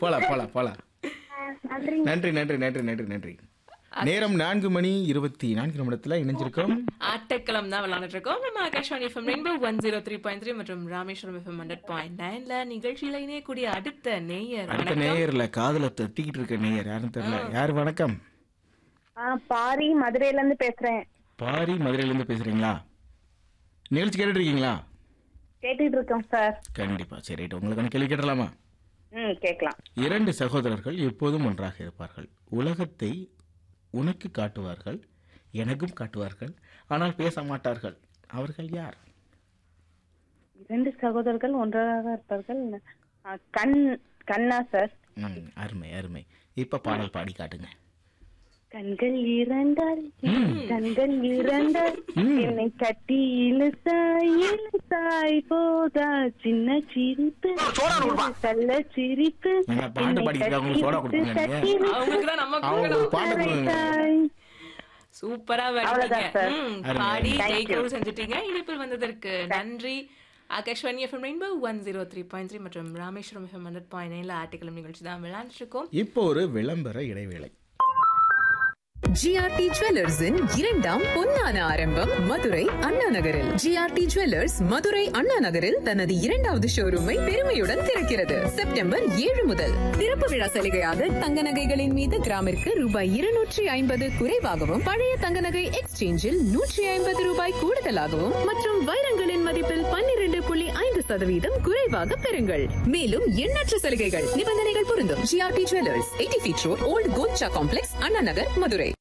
போலாம் போலாம் போலாம் நன்றி நன்றி நன்றி நன்றி நன்றி நன்றி நேரம் நான்கு மணி இருபத்தி நான்கு நிமிடத்துல இணைஞ்சிருக்கோம் ஆட்டக்களம் தான் விளையாண்டுட்டு இருக்கோம் நம்ம Akashvani FM rainbow one zero three point three மற்றும் ராமேஸ்வரம் எஃப்எம் ஹண்ட்ரட் பாயிண்ட் நைன்ல நிகழ்ச்சியில இணையக்கூடிய அடுத்த நேயர் அடுத்த வணக்கம் நேயர்ல காதுல தட்டிக்கிட்டு இருக்க நேயர் யாருன்னு தெரியல யார் வணக்கம் ஆ பாரி மதுரையில இருந்து பேசுறேன் பாரி மதுரையில இருந்து பேசுறீங்களா நிகழ்ச்சி கேட்டுட்டு இருக்கீங்களா கேட்டுட்டு இருக்கோம் சார் கண்டிப்பா சரி ரைட் உங்களுக்கான கேள்வி கேட்டலாமா ம் கேட்கலாம் இரண்டு சகோதரர்கள் எப்போதும் ஒன்றாக இருப்பார்கள் உலகத்தை உனக்கு காட்டுவார்கள் எனக்கும் காட்டுவார்கள் ஆனால் பேச மாட்டார்கள் அவர்கள் யார் இரண்டு சகோதரர்கள் ஒன்றாக இருப்பார்கள் ஆ, கண் கண்ணா சார் ம், அருமை அருமை இப்ப பாடல் பாடி காட்டுங்க கண்கள் இரண்டால் கண்கள் இரண்டால் என்னை கட்டி இழுத்தாய் இழுத்தாய் போதா சின்ன சிரிப்பு கள்ள சிரிப்பு ஏங்க, பாட்டு என்னை பாடிக்கிட்டு கட்டி அவங்களுக்கு சோடா இழுத்து கொடுப்பீங்க கட்டி நீங்க? அவங்களுக்கு தான் நம்ம அவங்க கொடுக்கணும். பாட்டு கொடுங்க இழுத்தாய். சூப்பரா அவ்வளவுதான் பாடிட்டீங்க சார். ம், அருமை, பாடி அருமை. ஜெயிக்கவும் செஞ்சுட்டீங்க இணைப்பில் வந்ததற்கு நன்றி Akashvani FM rainbow one zero three point three மற்றும் ராமேஸ்வரம் எஃப்எம் ஹண்ட்ரட் பாயிண்ட் நைன்ல ஆட்டுக்களம் நிகழ்ச்சி தான் விளையாண்டுட்டு இருக்கோம் இப்போ ஒரு விளம்பர இடைவேளை ஜிஆர்டி ஜுவல்லர்ஸின் இரண்டாம் பொன்னான ஆரம்பம் மதுரை அண்ணா நகரில் ஜிஆர்டி ஜுவல்லர்ஸ் மதுரை அண்ணா நகரில் தனது இரண்டாவது ஷோரூமை பெருமையுடன் திறக்கிறது செப்டம்பர் ஏழு முதல் திறப்பு விழா சலுகையாக தங்க நகைகளின் மீது கிராமிற்கு ரூபாய் இருநூற்றி ஐம்பது குறைவாகவும் பழைய தங்க நகை எக்ஸ்சேஞ்சில் நூற்றி ஐம்பது ரூபாய் கூடுதலாகவும் மற்றும் வைரங்களின் மதிப்பில் பன்னிரண்டு புள்ளி ஐந்து சதவீதம் குறைவாக பெறுங்கள் மேலும் எண்ணற்ற சலுகைகள் நிபந்தனைகள் பொருந்தும் GRT jewellers eighty feet road old கோல்ச்சா காம்ப்ளெக்ஸ் அண்ணா நகர் மதுரை